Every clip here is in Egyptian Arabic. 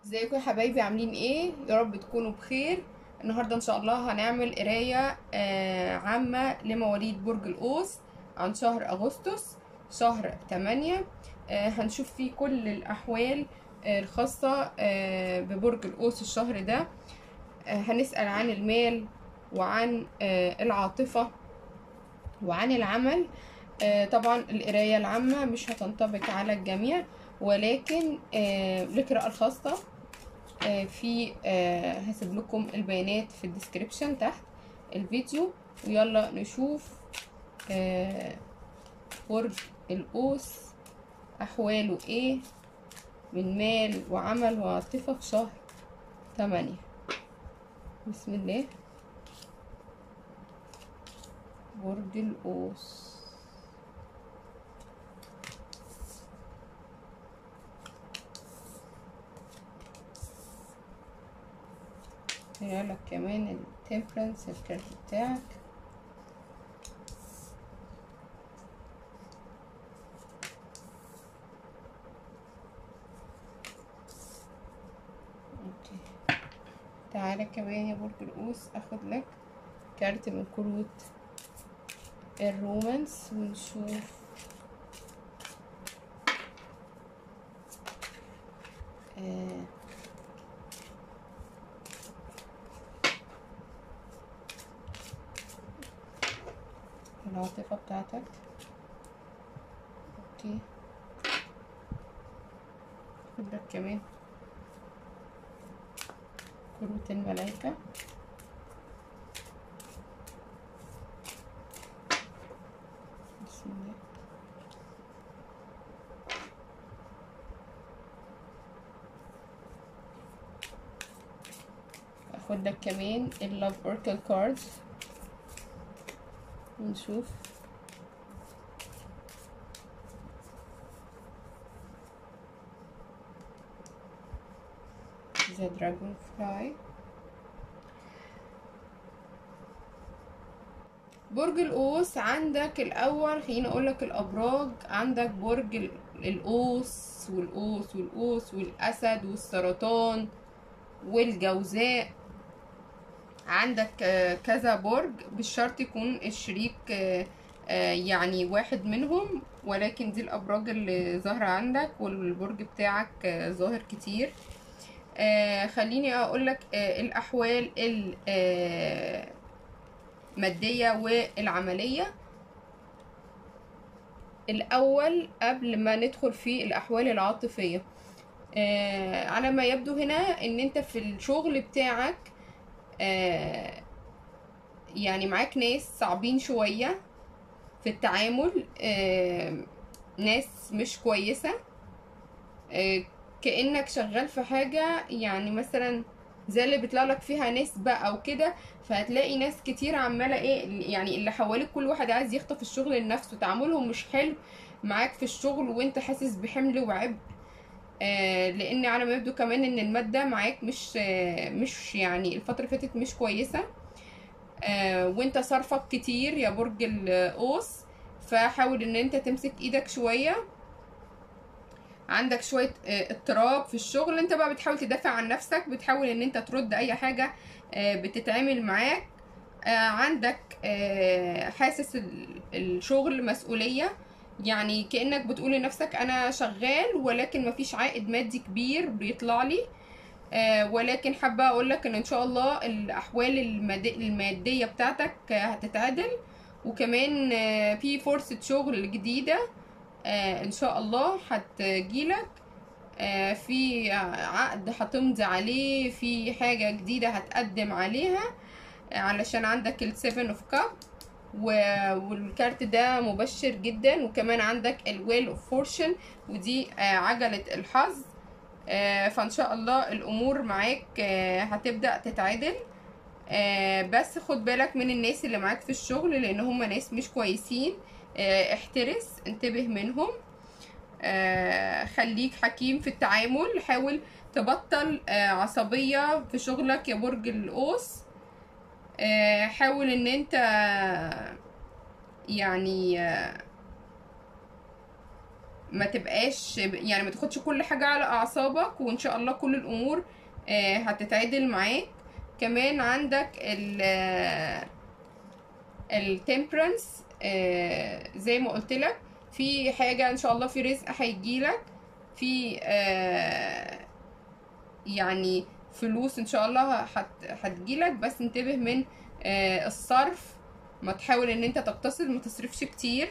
ازيكم يا حبايبي عاملين ايه يا رب تكونوا بخير النهارده ان شاء الله هنعمل قرايه آه عامه لمواليد برج القوس عن شهر اغسطس شهر 8 آه هنشوف فيه كل الاحوال آه الخاصه آه ببرج القوس الشهر ده آه هنسال عن المال وعن آه العاطفه وعن العمل آه طبعا القرايه العامه مش هتنطبق على الجميع ولكن آه القراءة الخاصة آه في آه هسيب لكم البيانات في الديسكريبشن تحت الفيديو ويلا نشوف آه برج القوس أحواله ايه من مال وعمل وعاطفة في شهر تمانية بسم الله برج القوس لك كمان التمبرنس الكارت بتاعك اوكي تعالى كمان يا برج القوس اخد لك كارت من كروت الرومانس ونشوف آه العاطفة بتاعتك اوكي خد لك كمان كروت الملايكة بسم الله اخد لك كمان اللوف اوركل كاردز ونشوف ذا دراجون فلاي برج القوس عندك الاول خليني اقول لك الابراج عندك برج القوس والقوس والقوس والاسد والسرطان والجوزاء عندك كذا برج بالشرط يكون الشريك يعني واحد منهم ولكن دي الابراج اللي ظاهره عندك والبرج بتاعك ظاهر كتير خليني اقول لك الاحوال الماديه والعمليه الاول قبل ما ندخل في الاحوال العاطفيه على ما يبدو هنا ان انت في الشغل بتاعك آه يعني معاك ناس صعبين شوية في التعامل آه ناس مش كويسة آه كأنك شغال في حاجة يعني مثلا زي اللي بيطلع لك فيها نسبة او كده فهتلاقي ناس كتير عمالة ايه يعني اللي حواليك كل واحد عايز يخطف الشغل لنفسه تعاملهم مش حلو معاك في الشغل وانت حاسس بحمل وعبء آه لان على ما يبدو كمان ان الماده معاك مش آه مش يعني الفتره اللي فاتت مش كويسه آه وانت صرفك كتير يا برج القوس فحاول ان انت تمسك ايدك شويه عندك شويه اضطراب في الشغل انت بقى بتحاول تدافع عن نفسك بتحاول ان انت ترد اي حاجه بتتعمل معاك عندك حاسس الشغل مسؤوليه يعني كانك بتقول لنفسك انا شغال ولكن مفيش عائد مادي كبير بيطلع لي آه ولكن حابه اقول لك ان ان شاء الله الاحوال الماديه بتاعتك هتتعدل وكمان آه في فرصه شغل جديده آه ان شاء الله هتجيلك آه في عقد هتمضي عليه في حاجه جديده هتقدم عليها آه علشان عندك السيفن اوف كاب والكارت ده مبشر جدا وكمان عندك الويل اوف فورشن ودي عجلة الحظ فان شاء الله الامور معاك هتبدأ تتعدل بس خد بالك من الناس اللي معاك في الشغل لان هم ناس مش كويسين احترس انتبه منهم خليك حكيم في التعامل حاول تبطل عصبية في شغلك يا برج القوس حاول ان انت يعني ما تبقاش يعني ما تاخدش كل حاجة على اعصابك وان شاء الله كل الامور آه، هتتعدل معاك كمان عندك ال التمبرنس زي ما قلت لك في حاجة ان شاء الله في رزق هيجيلك في آه، يعني فلوس ان شاء الله هت- هتجيلك بس انتبه من آه، الصرف ما تحاول ان انت تقتصد ما تصرفش كتير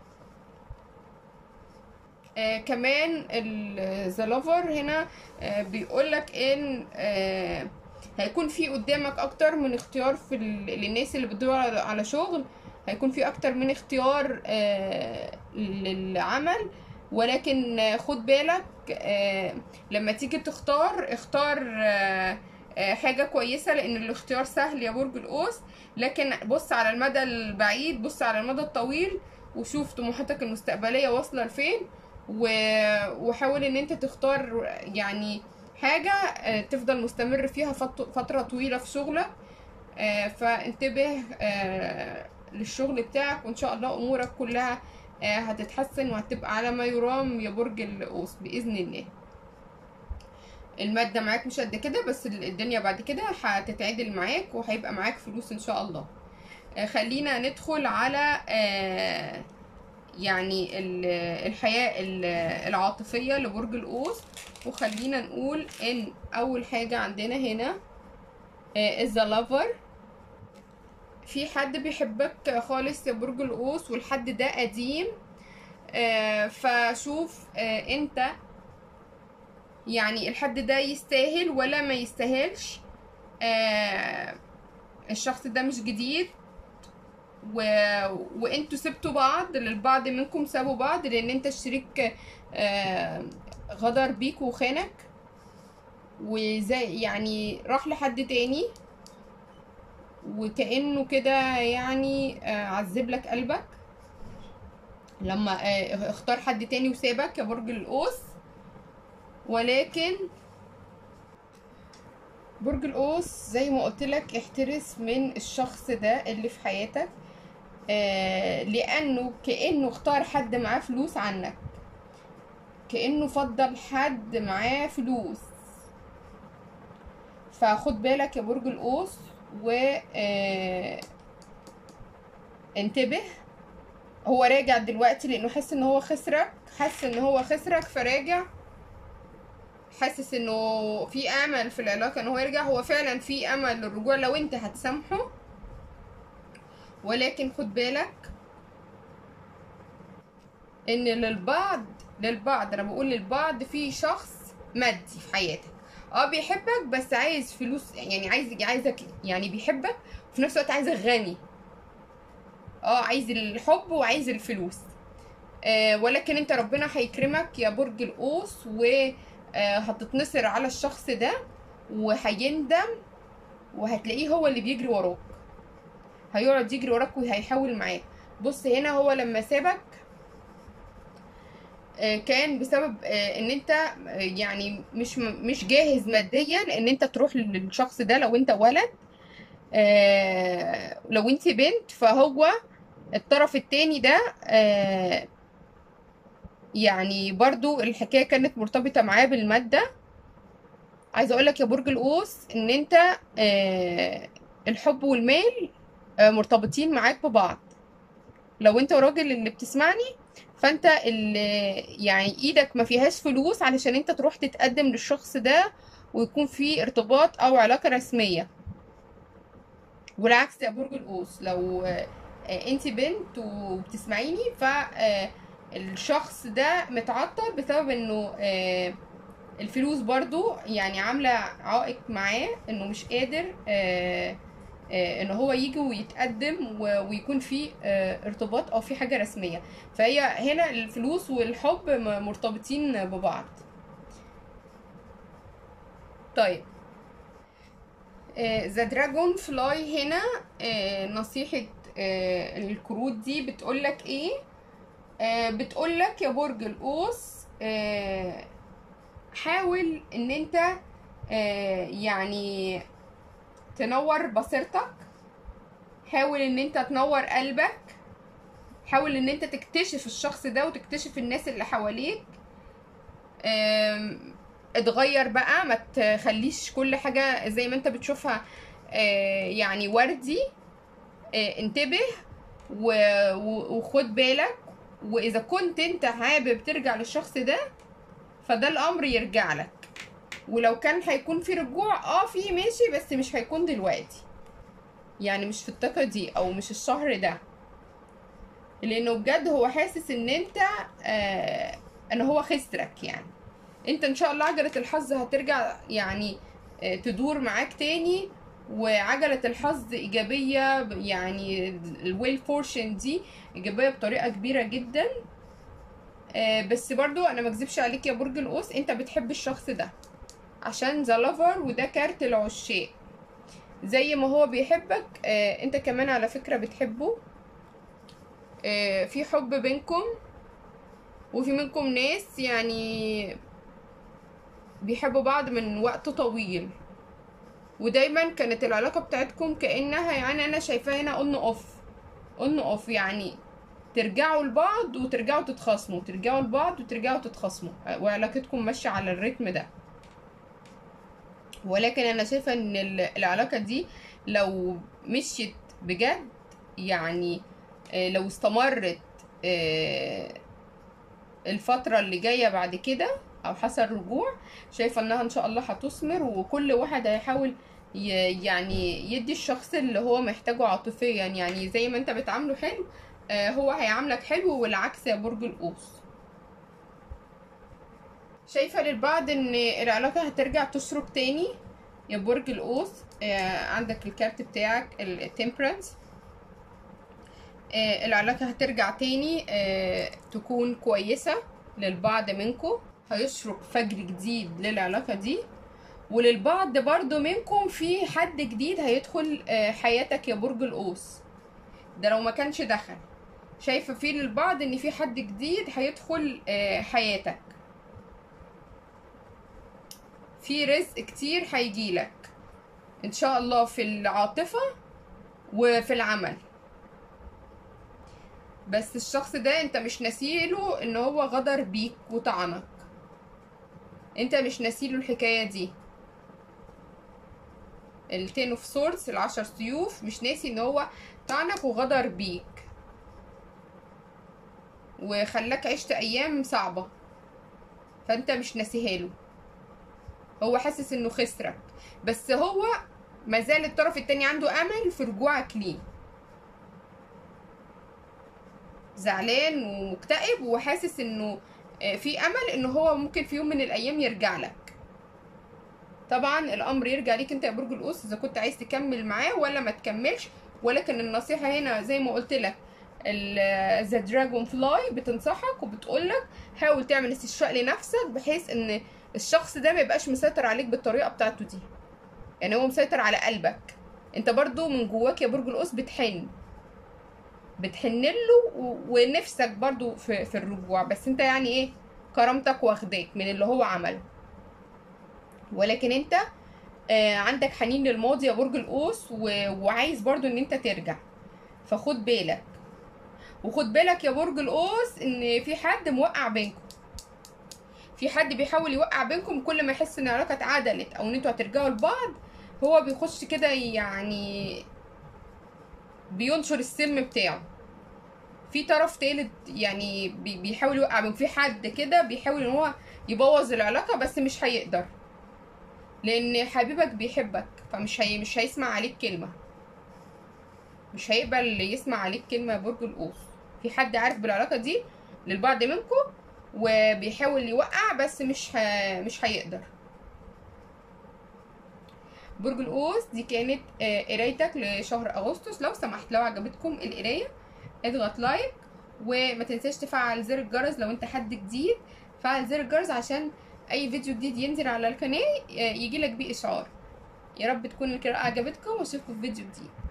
آه كمان ذا لوفر هنا آه بيقولك ان آه هيكون في قدامك اكتر من اختيار في ال- للناس اللي بتدور على على شغل هيكون في اكتر من اختيار آه للعمل ولكن آه، خد بالك آه لما تيجي تختار اختار آه آه، حاجة كويسة لأن الاختيار سهل يا برج القوس لكن بص على المدى البعيد بص على المدى الطويل وشوف طموحاتك المستقبلية واصلة لفين و- وحاول ان انت تختار يعني حاجة آه، تفضل مستمر فيها فت- فترة طويلة في شغلك آه، فانتبه آه، للشغل بتاعك وان شاء الله امورك كلها آه، هتتحسن وهتبقى على ما يرام يا برج القوس بإذن الله المادة معاك مش قد كده بس الدنيا بعد كده هتتعدل معاك وهيبقى معاك فلوس ان شاء الله آه، خلينا ندخل على آه، يعني ال- الحياة ال- العاطفية لبرج القوس وخلينا نقول ان اول حاجة عندنا هنا is the lover في حد بيحبك خالص يا برج القوس والحد ده قديم آه، فشوف آه، انت يعني الحد ده يستاهل ولا ما يستاهلش آه، الشخص ده مش جديد و... وانتوا سبتوا بعض للبعض منكم سابوا بعض لان انت الشريك آه، غدر بيك وخانك وزي يعني راح لحد تاني وكأنه كده يعني آه، عذب لك قلبك لما آه، اختار حد تاني وسابك يا برج القوس ولكن برج القوس زي ما قلت لك احترس من الشخص ده اللي في حياتك آه لانه كانه اختار حد معاه فلوس عنك كانه فضل حد معاه فلوس فخد بالك يا برج القوس و آه انتبه هو راجع دلوقتي لانه حس ان هو خسرك حس ان هو خسرك فراجع حاسس انه في امل في العلاقه ان هو يرجع هو فعلا في امل للرجوع لو انت هتسامحه ولكن خد بالك ان للبعض للبعض انا بقول للبعض في شخص مادي في حياتك اه بيحبك بس عايز فلوس يعني عايز عايزك يعني بيحبك وفي نفس الوقت عايزك غني اه عايز الحب وعايز الفلوس آه ولكن انت ربنا هيكرمك يا برج القوس وهتتنصر على الشخص ده وهيندم وهتلاقيه هو اللي بيجري وراك هيقعد يجري وراك وهيحاول معاك بص هنا هو لما سابك آه، كان بسبب آه، ان انت آه، يعني مش مش جاهز ماديا ان انت تروح للشخص ده لو انت ولد آه، لو انت بنت فهو الطرف التاني ده آه، يعني برضو الحكاية كانت مرتبطة معاه بالمادة عايزة اقولك يا برج القوس ان انت آه، الحب والمال آه، مرتبطين معاك ببعض لو انت راجل اللي بتسمعني فانت اللي يعني ايدك ما فيهاش فلوس علشان انت تروح تتقدم للشخص ده ويكون في ارتباط او علاقة رسمية والعكس يا برج القوس لو آه، انت بنت وبتسمعيني فالشخص ده متعطل بسبب انه آه، الفلوس برضو يعني عاملة عائق معاه انه مش قادر آه، آه، ان هو يجي ويتقدم و- ويكون في آه، ارتباط او في حاجة رسمية فهي هنا الفلوس والحب م- مرتبطين ببعض طيب ذا دراجون فلاي هنا آه، نصيحة آه، الكروت دي بتقولك ايه آه، بتقولك يا برج القوس آه، حاول ان انت آه، يعني تنور بصيرتك حاول ان انت تنور قلبك حاول ان انت تكتشف الشخص ده وتكتشف الناس اللي حواليك آم، اتغير بقى ما تخليش كل حاجة زي ما انت بتشوفها آه، يعني وردي آه، انتبه و- و- وخد بالك واذا كنت انت حابب ترجع للشخص ده فده الامر يرجع لك ولو كان هيكون في رجوع اه في ماشي بس مش هيكون دلوقتي يعني مش في الطاقة دي او مش الشهر ده لانه بجد هو حاسس ان انت آه ان هو خسرك يعني انت ان شاء الله عجلة الحظ هترجع يعني آه تدور معاك تاني وعجلة الحظ ايجابية ب- يعني الويل فورشن دي ايجابية بطريقة كبيرة جدا آه بس برضو انا مكذبش عليك يا برج القوس انت بتحب الشخص ده عشان ذا لافر وده كارت العشاق زي ما هو بيحبك آه انت كمان على فكرة بتحبه آه في حب بينكم وفي منكم ناس يعني بيحبوا بعض من وقت طويل ودايما كانت العلاقة بتاعتكم كأنها يعني أنا شايفاها هنا اون اوف اون اوف يعني ترجعوا لبعض وترجعوا تتخاصموا ترجعوا لبعض وترجعوا تتخاصموا وعلاقتكم ماشية على الريتم ده ولكن أنا شايفة إن ال- العلاقة دي لو مشيت بجد يعني آه، لو استمرت آه، الفترة اللي جاية بعد كده او حصل رجوع شايفة انها ان شاء الله هتثمر وكل واحد هيحاول ي- يعني يدي الشخص اللي هو محتاجه عاطفيا يعني زي ما انت بتعامله حلو آه، هو هيعاملك حلو والعكس يا برج القوس شايفة للبعض ان العلاقة هترجع تشرب تاني يا برج القوس آه، عندك الكارت بتاعك التمبرنس العلاقة هترجع تاني آه، تكون كويسة للبعض منكم هيشرق فجر جديد للعلاقة دي وللبعض برضو منكم في حد جديد هيدخل آه، حياتك يا برج القوس ده لو ما كانش دخل شايفة في للبعض ان في حد جديد هيدخل آه، حياتك في رزق كتير هيجيلك ان شاء الله في العاطفة وفي العمل بس الشخص ده انت مش ناسيله ان هو غدر بيك وطعنك انت مش ناسيله الحكاية دي التين اوف سورس العشر سيوف مش ناسي ان هو طعنك وغدر بيك وخلاك عشت ايام صعبة فانت مش ناسيهاله هو حاسس انه خسرك بس هو مازال الطرف التاني عنده امل في رجوعك ليه زعلان ومكتئب وحاسس انه آه، في امل ان هو ممكن في يوم من الايام يرجع لك طبعا الامر يرجع ليك انت يا برج القوس اذا كنت عايز تكمل معاه ولا ما تكملش ولكن النصيحه هنا زي ما قلت لك ذا دراجون فلاي بتنصحك وبتقول لك حاول تعمل استشفاء لنفسك بحيث ان الشخص ده ما يبقاش مسيطر عليك بالطريقه بتاعته دي يعني هو مسيطر على قلبك انت برضو من جواك يا برج القوس بتحن بتحن له و- ونفسك برضو في, في الرجوع بس انت يعني ايه كرامتك واخداك من اللي هو عمله ولكن انت آه عندك حنين للماضي يا برج القوس و- وعايز برضو ان انت ترجع فخد بالك وخد بالك يا برج القوس ان في حد موقع بينكم في حد بيحاول يوقع بينكم كل ما يحس ان العلاقه اتعدلت او ان انتوا هترجعوا لبعض هو بيخش كده يعني بينشر السم بتاعه في طرف تالت يعني بي- بيحاول يوقع بينكم في حد كده بيحاول ان هو يبوظ العلاقه بس مش هيقدر لان حبيبك بيحبك فمش هي مش هيسمع عليك كلمه مش هيقبل يسمع عليك كلمه يا برج القوس في حد عارف بالعلاقه دي للبعض منكم وبيحاول يوقع بس مش ه... مش هيقدر برج القوس دي كانت آه، قرايتك لشهر اغسطس لو سمحت لو عجبتكم القرايه اضغط لايك وما تنساش تفعل زر الجرس لو انت حد جديد فعل زر الجرس عشان اي فيديو جديد ينزل على القناه يجي لك بيه اشعار يا رب تكون القراءه عجبتكم واشوفكم في فيديو جديد